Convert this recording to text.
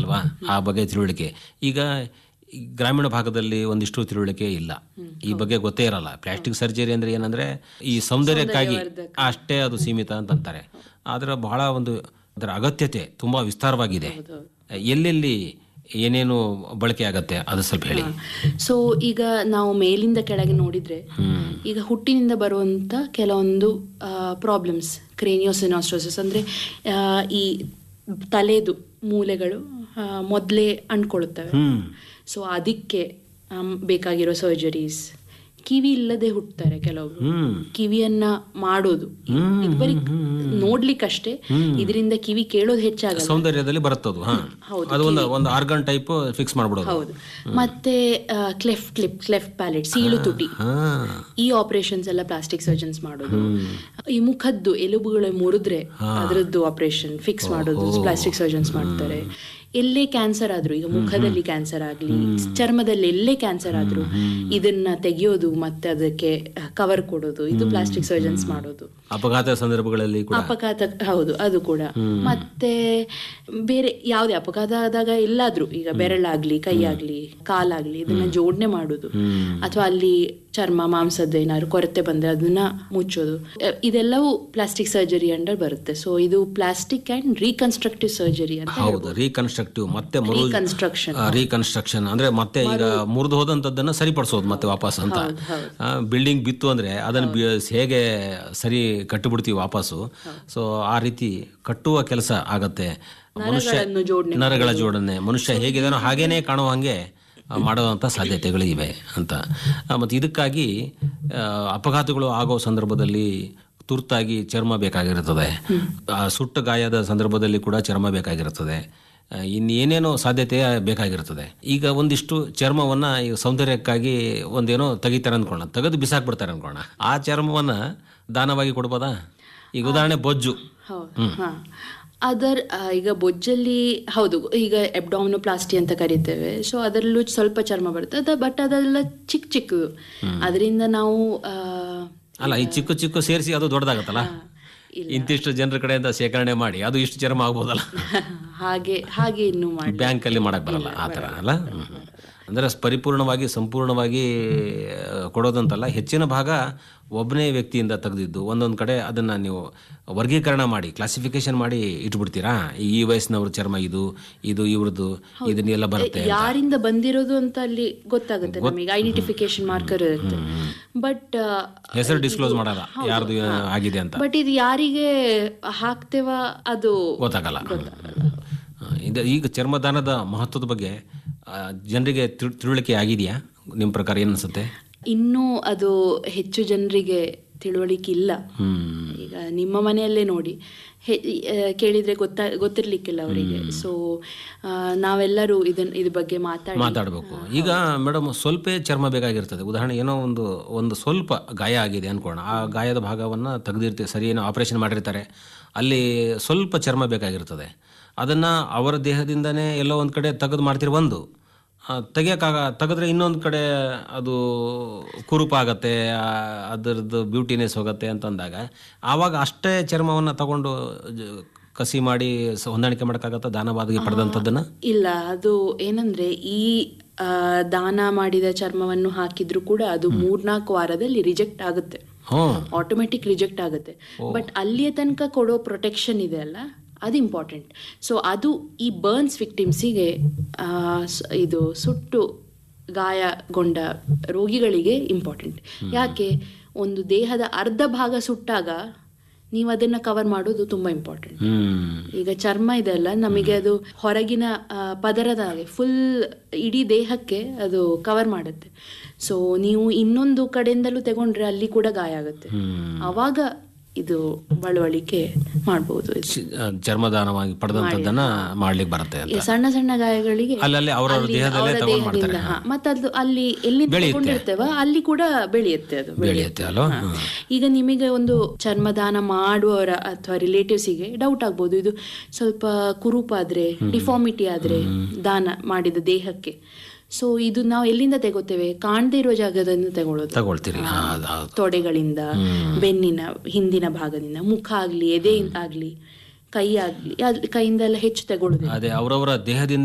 ಅಲ್ವಾ ಆ ಬಗ್ಗೆ ತಿಳುವಳಿಕೆ ಈಗ ಈ ಗ್ರಾಮೀಣ ಭಾಗದಲ್ಲಿ ಒಂದಿಷ್ಟು ತಿಳುವಳಿಕೆ ಇಲ್ಲ ಈ ಬಗ್ಗೆ ಗೊತ್ತೇ ಇರಲ್ಲ ಪ್ಲಾಸ್ಟಿಕ್ ಸರ್ಜರಿ ಅಂದ್ರೆ ಏನಂದ್ರೆ ಈ ಸೌಂದರ್ಯಕ್ಕಾಗಿ ಅಷ್ಟೇ ಅದು ಸೀಮಿತ ಅಂತಂತಾರೆ ಆದ್ರೆ ಬಹಳ ಒಂದು ಅದರ ಅಗತ್ಯತೆ ತುಂಬಾ ವಿಸ್ತಾರವಾಗಿದೆ ಎಲ್ಲೆಲ್ಲಿ ಏನೇನು ಬಳಕೆ ಆಗತ್ತೆ ಅದು ಸ್ವಲ್ಪ ಹೇಳಿ ಸೊ ಈಗ ನಾವು ಮೇಲಿಂದ ಕೆಳಗೆ ನೋಡಿದ್ರೆ ಈಗ ಹುಟ್ಟಿನಿಂದ ಬರುವಂತ ಕೆಲವೊಂದು ಪ್ರಾಬ್ಲಮ್ಸ್ ಕ್ರೇನಿಯೋಸಿನಾಸ್ಟ್ರೋಸಿಸ್ ಅಂದ್ರೆ ಆ, ಈ ತಲೆದು ಮೂಲೆಗಳು ಮೊದಲೇ ಅಂಟ್ಕೊಳ್ಳುತ್ತವೆ ಹ್ಮ್ ಸೊ ಅದಕ್ಕೆ ಆಮ್, ಬೇಕಾಗಿರೋ ಸರ್ಜರೀಸ್ ಕಿವಿ ಇಲ್ಲದೆ ಹುಟ್ಟುತ್ತಾರೆ ಕೆಲವೊಬ್ರು ಹ್ಮ್ ಕಿವಿಯನ್ನ ಮಾಡೋದು ಇದು ಬರೀ ನೋಡ್ಲಿಕ್ಕಷ್ಟೇ ಇದರಿಂದ ಕಿವಿ ಕೇಳೋದು ಹೆಚ್ಚಾಗಲ್ಲ ಸೌಂದರ್ಯದಲ್ಲಿ ಬರುತ್ತದು ಹಾ ಅದು ಒಂದು ಒಂದು ಆರ್ಗನ್ ಟೈಪ್ ಫಿಕ್ಸ್ ಮಾಡ್ಬಿಡೋದು ಹೌದು ಮತ್ತೆ ಕ್ಲೆಫ್ ಕ್ಲಿಪ್ ಕ್ಲೆಫ್ ಪ್ಯಾಲೆಟ್ ಸೀಳು ತುಟಿ ಹಾ ಈ ಆಪರೇಷನ್ಸ್ ಎಲ್ಲ ಪ್ಲಾಸ್ಟಿಕ್ ಸರ್ಜನ್ಸ್ ಮಾಡೋದು ಈ ಮುಖದ್ದು ಎಲುಬುಗಳು ಮುರಿದ್ರೆ ಅದರದ್ದು ಆಪರೇಷನ್ ಫಿಕ್ಸ್ ಮಾಡೋದು ಪ್ಲಾಸ್ಟಿಕ್ ಸರ್ಜನ್ಸ್ ಮಾಡ್ತಾರೆ ಎಲ್ಲೇ ಕ್ಯಾನ್ಸರ್ ಆದ್ರೂ ಈಗ ಮುಖದಲ್ಲಿ ಕ್ಯಾನ್ಸರ್ ಆಗ್ಲಿ ಚರ್ಮದಲ್ಲಿ ಎಲ್ಲೇ ಕ್ಯಾನ್ಸರ್ ಆದ್ರೂ ಇದನ್ನ ತೆಗೆಯೋದು ಮತ್ತೆ ಅದಕ್ಕೆ ಕವರ್ ಕೊಡೋದು ಇದು ಪ್ಲಾಸ್ಟಿಕ್ ಸರ್ಜನ್ಸ್ ಮಾಡೋದು ಅಪಘಾತ ಸಂದರ್ಭಗಳಲ್ಲಿ ಕೂಡ ಅಪಘಾತ ಹೌದು ಅದು ಕೂಡ ಮತ್ತೆ ಬೇರೆ ಯಾವುದೇ ಅಪಘಾತ ಆದಾಗ ಎಲ್ಲಾದ್ರೂ ಈಗ ಬೆರಳಾಗ್ಲಿ ಕೈಯಾಗ್ಲಿ ಕಾಲಾಗ್ಲಿ ಇದನ್ನ ಜೋಡಣೆ ಮಾಡುದು ಅಥವಾ ಅಲ್ಲಿ ಚರ್ಮ ಮಾಂಸದ ಏನಾದ್ರು ಕೊರತೆ ಬಂದ್ರೆ ಅದನ್ನ ಮುಚ್ಚೋದು ಅಹ್, ಇದೆಲ್ಲವೂ ಪ್ಲಾಸ್ಟಿಕ್ ಸರ್ಜರಿ ಅಂಡರ್ ಬರುತ್ತೆ ಸೊ ಇದು ಪ್ಲಾಸ್ಟಿಕ್ ಅಂಡ್ ರೀಕನ್ಸ್ಟ್ರಕ್ಟಿವ್ ಸರ್ಜರಿ ಅಂತ ಹೌದು ರೀಕನ್ಸ್ಟ್ರಕ್ಟಿವ್ ಮತ್ತೆ ಮರು ರೀಕನ್ಸ್ಟ್ರಕ್ಷನ್ ರೀಕನ್ಸ್ಟ್ರಕ್ಷನ್ ಅಂದ್ರೆ ಮತ್ತೆ ಈಗ ಮುರಿದು ಹೋದಂತದ್ದನ್ನ ಸರಿಪಡಿಸೋದು ಮತ್ತೆ ವಾಪಸ್ ಅಂತ ಬಿಲ್ಡಿಂಗ್ ಬಿತ್ತು ಅಂದ್ರೆ ಅದನ್ನ ಬಿ- ಹೇಗೆ ಸರಿ ಕಟ್ಟಿಬಿಡ್ತೀವಿ ವಾಪಸ್ಸು ಸೊ ಆ ರೀತಿ ಕಟ್ಟುವ ಕೆಲಸ ಆಗತ್ತೆ ಮನುಷ್ಯ ನರಗಳನ್ನು ಜೋಡಣೆ ನರಗಳ ಜೋಡಣೆ ಮನುಷ್ಯ ಹೇಗಿದಾನೋ ಹಾಗೇನೆ ಕಾಣುವ ಹಾಗೆ ಆ, ಮಾಡುವಂಥ ಸಾಧ್ಯತೆಗಳು ಇವೆ ಅಂತ ಆ, ಮತ್ತು ಇದಕ್ಕಾಗಿ ಆ, ಅಪಘಾತಗಳು ಆಗೋ ಸಂದರ್ಭದಲ್ಲಿ ತುರ್ತಾಗಿ ಚರ್ಮ ಬೇಕಾಗಿರುತ್ತದೆ ಆ, ಸುಟ್ಟ ಗಾಯದ ಸಂದರ್ಭದಲ್ಲಿ ಕೂಡ ಚರ್ಮ ಬೇಕಾಗಿರುತ್ತದೆ ಆ, ಇನ್ನೇನೇನೋ ಸಾಧ್ಯತೆ ಬೇಕಾಗಿರ್ತದೆ ಈಗ ಒಂದಿಷ್ಟು ಚರ್ಮವನ್ನ ಈ ಸೌಂದರ್ಯಕ್ಕಾಗಿ ಒಂದೇನೋ ತೆಗಿತಾರೆ ಅನ್ಕೋಣ ತೆಗೆದು ಬಿಸಾಕ್ಬಿಡ್ತಾರೆ ಅನ್ಕೋಣ ಆ ಚರ್ಮವನ್ನ ದಾನವಾಗಿ ಕೊಡ್ಬೋದಾ ಈಗ ಉದಾಹರಣೆ ಬೊಜ್ಜು ಹೌದು ಹಾ ಅದರ್ ಆ, ಈಗ ಬೊಜ್ಜಲ್ಲಿ ಹೌದು ಈಗ ಎಬ್ಡಾಮಿನೋಪ್ಲಾಸ್ಟಿ ಅಂತ ಕರಿತೇವೆ ಸೊ ಅದರಲ್ಲೂ ಸ್ವಲ್ಪ ಚರ್ಮ ಬರುತ್ತೆ ಅದ ಬಟ್ ಅದೆಲ್ಲ ಚಿಕ್ಕ ಚಿಕ್ಕದು ಅದರಿಂದ ನಾವು ಆ, ಅಲ್ಲ ಈ ಚಿಕ್ಕ ಚಿಕ್ಕ ಸೇರಿಸಿ ಅದು ದೊಡ್ಡದಾಗತ್ತಲ್ಲ ಇಂತಿಷ್ಟು ಜನರ ಕಡೆಯಿಂದ ಶೇಖರಣೆ ಮಾಡಿ ಅದು ಇಷ್ಟು ಚರ್ಮ ಆಗ್ಬೋದಲ್ಲ ಹಾಗೆ ಹಾಗೆ ಇನ್ನು ಮಾಡಿ ಬ್ಯಾಂಕ್ ಅಲ್ಲಿ ಮಾಡಕ್ ಬರಲ್ಲ ಆ ತರ ಅಲ್ಲ ಹ್ಮ್. ಅಂದ್ರೆ ಪರಿಪೂರ್ಣವಾಗಿ ಸಂಪೂರ್ಣವಾಗಿ ಆ, ಕೊಡೋದಂತಲ್ಲ ಹೆಚ್ಚಿನ ಭಾಗ ಒಬ್ಬನೇ ವ್ಯಕ್ತಿಯಿಂದ ತೆಗೆದಿದ್ದು ಒಂದೊಂದು ಕಡೆ ಅದನ್ನ ನೀವು ವರ್ಗೀಕರಣ ಮಾಡಿ ಕ್ಲಾಸಿಫಿಕೇಶನ್ ಮಾಡಿ ಇಟ್ಬಿಡ್ತೀರಾ ಈ ವಯಸ್ಸಿನವ್ರ ಚರ್ಮ ಇದು ಇದು ಇವ್ರದ್ದು ಇದನ್ನೆಲ್ಲ ಬರುತ್ತೆ ಯಾರಿಂದ ಬಂದಿರೋದು ಅಂತ ಅಲ್ಲಿ ಗೊತ್ತಾಗುತ್ತೆ ನಮಗೆ ಐಡೆಂಟಿಫಿಕೇಶನ್ ಮಾರ್ಕರ್ ಇರುತ್ತೆ ಬಟ್ ಹೆಸರು ಡಿಸ್ಕ್ಲೋಸ್ ಮಾಡಲ್ಲ ಯಾರ್ದು ಆಗಿದೆ ಅಂತ ಬಟ್ ಇದು ಯಾರಿಗೆ ಹಾಕ್ತೇವ ಅದು ಗೊತ್ತಾಗಲ್ಲ ಆ, ಇದು ಈಗ ಚರ್ಮದಾನದ ಮಹತ್ವದ ಬಗ್ಗೆ ಆ, ಜನರಿಗೆ ತಿಳ್- ತಿಳುವಳಿಕೆ ಆಗಿದೆಯಾ ನಿಮ್ಮ ಪ್ರಕಾರ ಏನು ಅನ್ಸುತ್ತೆ ಇನ್ನೂ ಅದು ಹೆಚ್ಚು ಜನರಿಗೆ ತಿಳುವಳಿಕೆ ಇಲ್ಲ ಹ್ಮ್ ಈಗ ನಿಮ್ಮ ಮನೆಯಲ್ಲೇ ನೋಡಿ ಹೆ- ಆ, ಕೇಳಿದ್ರೆ ಗೊತ್ತಾ ಗೊತ್ತಿರ್ಲಿಕ್ಕಿಲ್ಲ ಅವರಿಗೆ ಸೊ ನಾವೆಲ್ಲರೂ ಇದನ್ ಇದ್ರ ಬಗ್ಗೆ ಮಾತಾಡಿ ಮಾತಾಡಬೇಕು ಈಗ ಮೇಡಮ್ ಸ್ವಲ್ಪ ಚರ್ಮ ಬೇಕಾಗಿರ್ತದೆ ಉದಾಹರಣೆ ಏನೋ ಒಂದು ಒಂದು ಸ್ವಲ್ಪ ಗಾಯ ಆಗಿದೆ ಅನ್ಕೋಣ ಆ ಗಾಯದ ಭಾಗವನ್ನು ತೆಗೆದಿರ್ತೀವಿ ಸರಿ ಏನೋ ಆಪರೇಷನ್ ಮಾಡಿರ್ತಾರೆ ಅಲ್ಲಿ ಸ್ವಲ್ಪ ಚರ್ಮ ಬೇಕಾಗಿರ್ತದೆ ಅದನ್ನು ಅವರ ದೇಹದಿಂದನೇ ಎಲ್ಲೋ ಒಂದು ಕಡೆ ತೆಗೆದು ಮಾಡ್ತಿರೋ ಒಂದು ಆ, ತೆಗಿಯಕ್ಕಾಗ ತೆಗೆದ್ರೆ ಇನ್ನೊಂದು ಕಡೆ ಅದು ಕುರುಪಾಗತ್ತೆ ಆ, ಅದರದ್ದು ಬ್ಯೂಟಿನೆಸ್ ಹೋಗುತ್ತೆ ಅಂತಂದಾಗ ಆವಾಗ ಅಷ್ಟೇ ಚರ್ಮವನ್ನು ತಗೊಂಡು ಜ- ಕಸಿ ಮಾಡಿ ಸ- ಹೊಂದಾಣಿಕೆ ಮಾಡೋಕ್ಕಾಗತ್ತಾ ದಾನವಾದಗಿ ಪಡೆದಂಥದ್ದನ್ನು ಇಲ್ಲ ಅದು ಏನಂದ್ರೆ ಈ ಆ, ದಾನ ಮಾಡಿದ ಚರ್ಮವನ್ನು ಹಾಕಿದ್ರು ಕೂಡ ಅದು ಮೂರ್ನಾಲ್ಕು ವಾರದಲ್ಲಿ ರಿಜೆಕ್ಟ್ ಆಗುತ್ತೆ ಹ್ಞೂ ಆಟೋಮೆಟಿಕ್ ರಿಜೆಕ್ಟ್ ಆಗುತ್ತೆ ಬಟ್ ಅಲ್ಲಿಯ ತನಕ ಕೊಡೋ ಪ್ರೊಟೆಕ್ಷನ್ ಇದೆ ಅಲ್ಲ ಅದು ಇಂಪಾರ್ಟೆಂಟ್ ಸೊ ಅದು ಈ ಬರ್ನ್ಸ್ ವಿಕ್ಟಿಮ್ಸಿಗೆ ಇದು ಸುಟ್ಟು ಗಾಯಗೊಂಡ ರೋಗಿಗಳಿಗೆ ಇಂಪಾರ್ಟೆಂಟ್ ಯಾಕೆ ಒಂದು ದೇಹದ ಅರ್ಧ ಭಾಗ ಸುಟ್ಟಾಗ ನೀವು ಅದನ್ನ ಕವರ್ ಮಾಡೋದು ತುಂಬಾ ಇಂಪಾರ್ಟೆಂಟ್ ಹ್ಮ್ ಈಗ ಚರ್ಮ ಇದೆಲ್ಲ ನಮಗೆ ಅದು ಹೊರಗಿನ ಆ, ಪದರದ ಹಾಗೆ ಫುಲ್ ಇಡೀ ದೇಹಕ್ಕೆ ಅದು ಕವರ್ ಮಾಡುತ್ತೆ ಸೊ ನೀವು ಇನ್ನೊಂದು ಕಡೆಯಿಂದಲೂ ತಗೊಂಡ್ರೆ ಅಲ್ಲಿ ಕೂಡ ಗಾಯ ಆಗುತ್ತೆ ಅವಾಗ ಇದು ಬಳವಳಿಕೆ ಮಾಡ್ಬೋದು ಇದು. ಚಿ- ಆ, ಚರ್ಮದಾನವಾಗಿ ಪಡೆದಂಥದ್ದನ್ನ ಮಾಡ್ಲಿಕ್ಕೆ ಬರುತ್ತೆ ಅಂತ ಈ ಸಣ್ಣ ಸಣ್ಣ ಗಾಯಗಳಿಗೆ ಅಲ್ಲಲ್ಲಿ ಅವ್ರವ್ರ ಅಲ್ಲಿ ದೇಹದಲ್ಲೇ ಅವರ ತಗೊಂಡ್ ಮಾಡ್ತಾರೆ ದೇಹದಿಂದ, ಹಾ. ಮತ್ತೆ ಅದು ಅಲ್ಲಿ ಎಲ್ಲಿ ತಗೊಂಡಿರ್ತೇವ ಅಲ್ಲಿ ಕೂಡ ಬೆಳೆಯುತ್ತೆ ಅದು ಬೆಳೆಯುತ್ತೆ ಅಲ್ವಾ ಹ್ಮ್. ಈಗ ನಿಮಗೆ ಒಂದು ಚರ್ಮದಾನ ಮಾಡುವವರ ಅಥವಾ ರಿಲೇಟಿವ್ಸಿಗೆ ಡೌಟ್ ಆಗ್ಬೋದು ಇದು ಸ್ವಲ್ಪ ಕುರುಪಾದ್ರೆ ಡಿಫಾರ್ಮಿಟಿ ಆದ್ರೆ ದಾನ ಮಾಡಿದ ದೇಹಕ್ಕೆ ಸೊ ಇದು ನಾವು ಎಲ್ಲಿಂದ ತೆಗೋತೇವೆ ಕಾಣದೇ ಇರುವ ಜಾಗದಿಂದ ತಗೊಳ್ಳೋದು ತಗೊಳ್ತೀರಿ ಹಾ, ಅದ್ ಹೌದು. ತೊಡೆಗಳಿಂದ ಬೆನ್ನಿನ ಹಿಂದಿನ ಭಾಗದಿಂದ ಮುಖ ಆಗ್ಲಿ ಎದೆ ಆಗ್ಲಿ ಕೈ ಆಗ್ಲಿ ಅದ್- ಕೈಯಿಂದ ಎಲ್ಲ ಹೆಚ್ಚು ತಗೊಳ್ಳೋದು ಅದೇ ಅವರವರ ದೇಹದಿಂದ